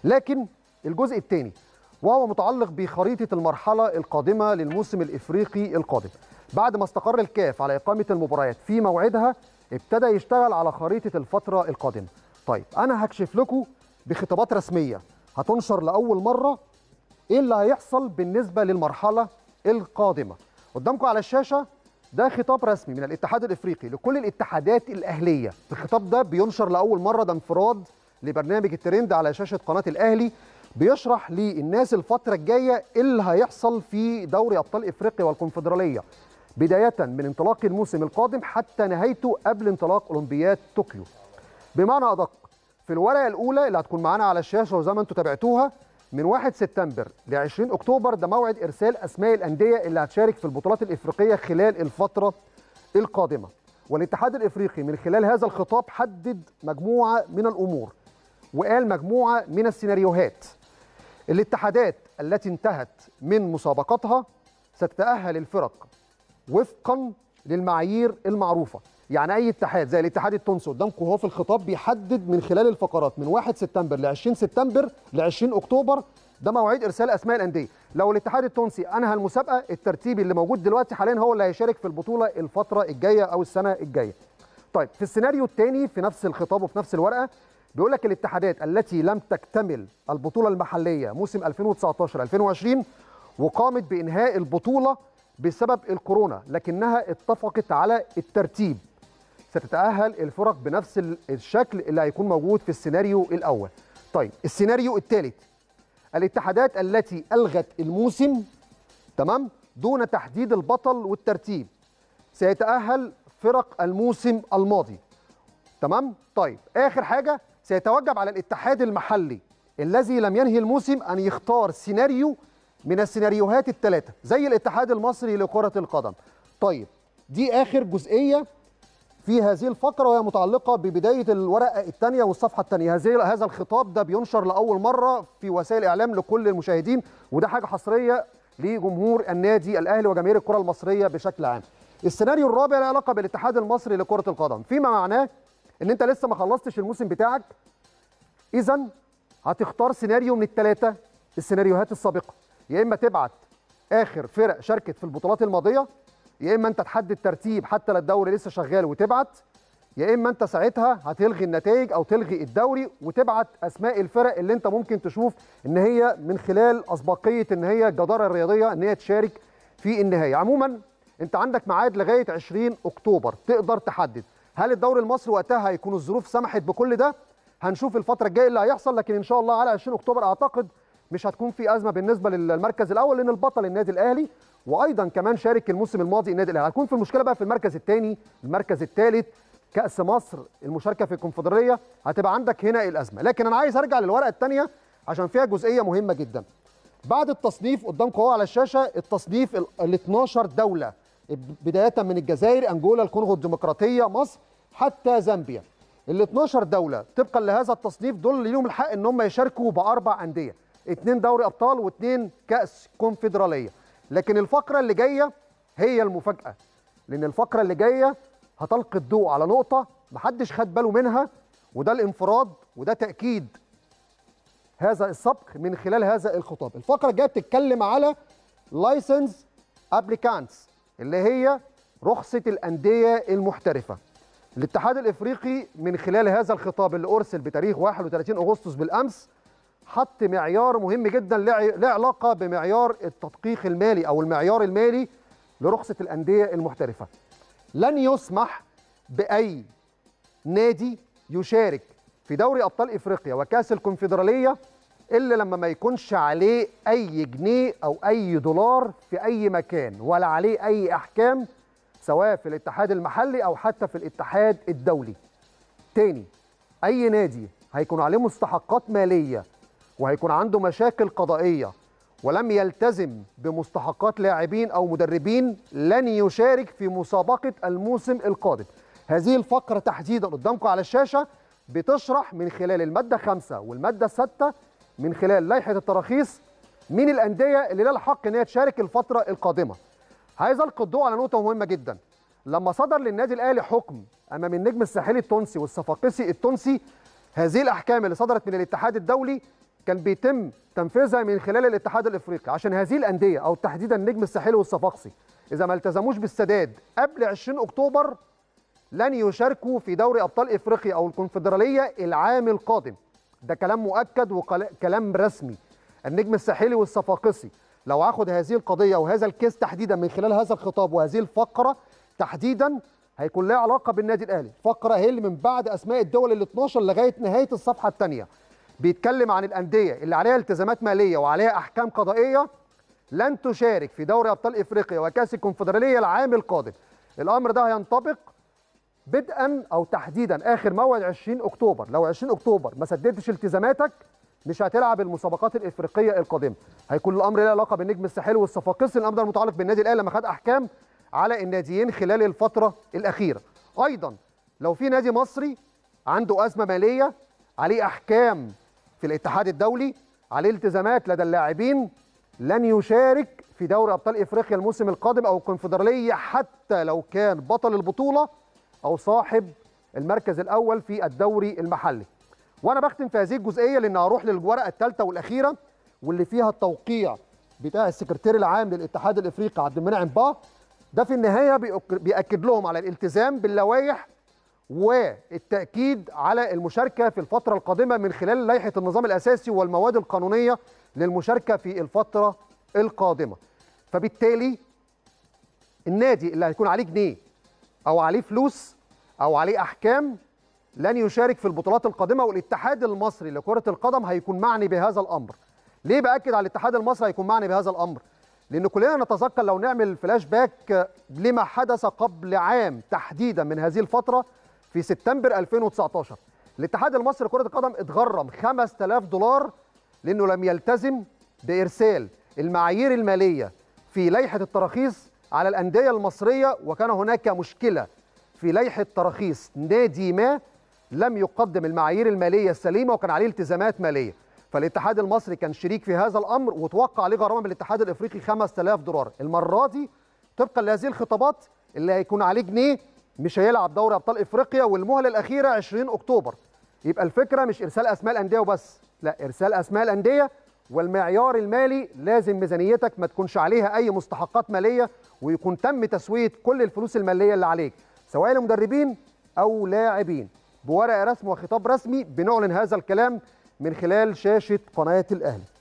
لكن الجزء الثاني وهو متعلق بخريطه المرحله القادمه للموسم الافريقي القادم بعد ما استقر الكاف على اقامه المباريات في موعدها ابتدى يشتغل على خريطه الفتره القادمه طيب انا هكشف لكم بخطابات رسميه هتنشر لاول مره ايه اللي هيحصل بالنسبه للمرحله القادمه قدامكم على الشاشه ده خطاب رسمي من الاتحاد الافريقي لكل الاتحادات الاهليه الخطاب ده بينشر لاول مره ده انفراد لبرنامج الترند على شاشه قناه الاهلي بيشرح للناس الفتره الجايه ايه اللي هيحصل في دوري ابطال افريقيا والكونفدراليه بدايه من انطلاق الموسم القادم حتى نهايته قبل انطلاق اولمبياد طوكيو بمعنى ادق في الورقه الاولى اللي هتكون معانا على الشاشه وزي ما انتم تابعتوها من 1 سبتمبر ل 20 اكتوبر ده موعد ارسال اسماء الانديه اللي هتشارك في البطولات الافريقيه خلال الفتره القادمه والاتحاد الافريقي من خلال هذا الخطاب حدد مجموعه من الامور وقال مجموعه من السيناريوهات الاتحادات التي انتهت من مسابقتها ستتاهل الفرق وفقا للمعايير المعروفه يعني اي اتحاد زي الاتحاد التونسي قدامكم هو في الخطاب بيحدد من خلال الفقرات من 1 سبتمبر ل 20 سبتمبر ل 20 اكتوبر ده مواعيد ارسال اسماء الانديه لو الاتحاد التونسي انهى المسابقه الترتيب اللي موجود دلوقتي حاليا هو اللي هيشارك في البطوله الفتره الجايه او السنه الجايه طيب في السيناريو الثاني في نفس الخطاب وفي نفس الورقه بيقول لك الاتحادات التي لم تكتمل البطوله المحليه موسم 2019 2020 وقامت بانهاء البطوله بسبب الكورونا لكنها اتفقت على الترتيب ستتأهل الفرق بنفس الشكل اللي هيكون موجود في السيناريو الأول طيب السيناريو الثالث الاتحادات التي ألغت الموسم تمام دون تحديد البطل والترتيب سيتأهل فرق الموسم الماضي تمام طيب آخر حاجة سيتوجب على الاتحاد المحلي الذي لم ينهي الموسم أن يختار سيناريو من السيناريوهات الثلاثة زي الاتحاد المصري لكرة القدم طيب دي آخر جزئية في هذه الفقرة وهي متعلقة ببداية الورقة الثانية والصفحة الثانية هذه هذا الخطاب ده بينشر لأول مرة في وسائل الإعلام لكل المشاهدين وده حاجة حصرية لجمهور النادي الأهلي وجماهير الكرة المصرية بشكل عام السيناريو الرابع له علاقة بالاتحاد المصري لكرة القدم فيما معناه ان انت لسه ما خلصتش الموسم بتاعك اذا هتختار سيناريو من الثلاثة السيناريوهات السابقة يا اما تبعت اخر فرق شاركت في البطولات الماضيه يا اما انت تحدد ترتيب حتى لو الدوري لسه شغال وتبعت يا اما انت ساعتها هتلغي النتائج او تلغي الدوري وتبعت اسماء الفرق اللي انت ممكن تشوف ان هي من خلال اسبقيه ان هي الجداره الرياضيه ان هي تشارك في النهايه عموما انت عندك ميعاد لغايه 20 اكتوبر تقدر تحدد هل الدوري المصري وقتها هيكون الظروف سمحت بكل ده هنشوف الفتره الجايه اللي هيحصل لكن ان شاء الله على 20 اكتوبر اعتقد مش هتكون في ازمه بالنسبه للمركز الاول لان البطل النادي الاهلي وايضا كمان شارك الموسم الماضي النادي الاهلي هتكون في المشكله بقى في المركز الثاني المركز الثالث كاس مصر المشاركه في الكونفدراليه هتبقى عندك هنا الازمه لكن انا عايز ارجع للورقه الثانيه عشان فيها جزئيه مهمه جدا بعد التصنيف قدامكم اهو على الشاشه التصنيف ال 12 دوله بدايه من الجزائر انجولا الكونغو الديمقراطيه مصر حتى زامبيا ال 12 دوله طبقا لهذا التصنيف دول ليهم الحق ان هم يشاركوا باربع انديه اثنين دوري ابطال واثنين كاس كونفدراليه لكن الفقره اللي جايه هي المفاجاه لان الفقره اللي جايه هتلقي الضوء على نقطه محدش خد باله منها وده الانفراد وده تاكيد هذا السبق من خلال هذا الخطاب الفقره الجايه بتتكلم على لايسنس ابليكانتس اللي هي رخصه الانديه المحترفه الاتحاد الافريقي من خلال هذا الخطاب اللي ارسل بتاريخ 31 اغسطس بالامس حط معيار مهم جدا له علاقه بمعيار التدقيق المالي او المعيار المالي لرخصه الانديه المحترفه. لن يسمح باي نادي يشارك في دوري ابطال افريقيا وكاس الكونفدراليه الا لما ما يكونش عليه اي جنيه او اي دولار في اي مكان ولا عليه اي احكام سواء في الاتحاد المحلي او حتى في الاتحاد الدولي. تاني اي نادي هيكون عليه مستحقات ماليه وهيكون عنده مشاكل قضائيه ولم يلتزم بمستحقات لاعبين او مدربين لن يشارك في مسابقه الموسم القادم. هذه الفقره تحديدا قدامكم على الشاشه بتشرح من خلال الماده 5 والماده 6 من خلال لائحه التراخيص مين الانديه اللي لها الحق ان هي تشارك الفتره القادمه. عايز القي الضوء على نقطه مهمه جدا. لما صدر للنادي الاهلي حكم امام النجم الساحلي التونسي والصفاقسي التونسي هذه الاحكام اللي صدرت من الاتحاد الدولي كان بيتم تنفيذها من خلال الاتحاد الافريقي عشان هذه الانديه او تحديدا النجم الساحلي والصفاقسي اذا ما التزموش بالسداد قبل 20 اكتوبر لن يشاركوا في دوري ابطال افريقيا او الكونفدراليه العام القادم ده كلام مؤكد وكلام رسمي النجم الساحلي والصفاقسي لو هاخد هذه القضيه وهذا الكيس تحديدا من خلال هذا الخطاب وهذه الفقره تحديدا هيكون لها علاقه بالنادي الاهلي فقره هي اللي من بعد اسماء الدول ال 12 لغايه نهايه الصفحه الثانيه بيتكلم عن الانديه اللي عليها التزامات ماليه وعليها احكام قضائيه لن تشارك في دوري ابطال افريقيا وكاس الكونفدراليه العام القادم الامر ده هينطبق بدءا او تحديدا اخر موعد 20 اكتوبر لو 20 اكتوبر ما سددتش التزاماتك مش هتلعب المسابقات الافريقيه القادمه هيكون الامر له علاقه بالنجم الساحلي والصفاقسي الامر ده المتعلق بالنادي الاهلي لما خد احكام على الناديين خلال الفتره الاخيره ايضا لو في نادي مصري عنده ازمه ماليه عليه احكام في الاتحاد الدولي عليه التزامات لدى اللاعبين لن يشارك في دوري ابطال افريقيا الموسم القادم او الكونفدراليه حتى لو كان بطل البطوله او صاحب المركز الاول في الدوري المحلي وانا بختم في هذه الجزئيه لان هروح للورقه الثالثه والاخيره واللي فيها التوقيع بتاع السكرتير العام للاتحاد الافريقي عبد المنعم با ده في النهايه بياكد لهم على الالتزام باللوائح والتاكيد على المشاركه في الفتره القادمه من خلال لائحه النظام الاساسي والمواد القانونيه للمشاركه في الفتره القادمه فبالتالي النادي اللي هيكون عليه جنيه او عليه فلوس او عليه احكام لن يشارك في البطولات القادمه والاتحاد المصري لكره القدم هيكون معني بهذا الامر ليه باكد على الاتحاد المصري هيكون معني بهذا الامر لان كلنا نتذكر لو نعمل فلاش باك لما حدث قبل عام تحديدا من هذه الفتره في سبتمبر 2019 الاتحاد المصري لكره القدم اتغرم 5000 دولار لانه لم يلتزم بارسال المعايير الماليه في لائحه التراخيص على الانديه المصريه وكان هناك مشكله في لائحه تراخيص نادي ما لم يقدم المعايير الماليه السليمه وكان عليه التزامات ماليه فالاتحاد المصري كان شريك في هذا الامر وتوقع عليه غرامه من الاتحاد الافريقي 5000 دولار المره دي طبقا لهذه الخطابات اللي هيكون عليه جنيه مش هيلعب دوري ابطال افريقيا والمهله الاخيره 20 اكتوبر يبقى الفكره مش ارسال اسماء الانديه وبس لا ارسال اسماء الانديه والمعيار المالي لازم ميزانيتك ما تكونش عليها اي مستحقات ماليه ويكون تم تسويه كل الفلوس الماليه اللي عليك سواء لمدربين او لاعبين بورقه رسم وخطاب رسمي بنعلن هذا الكلام من خلال شاشه قناه الاهلي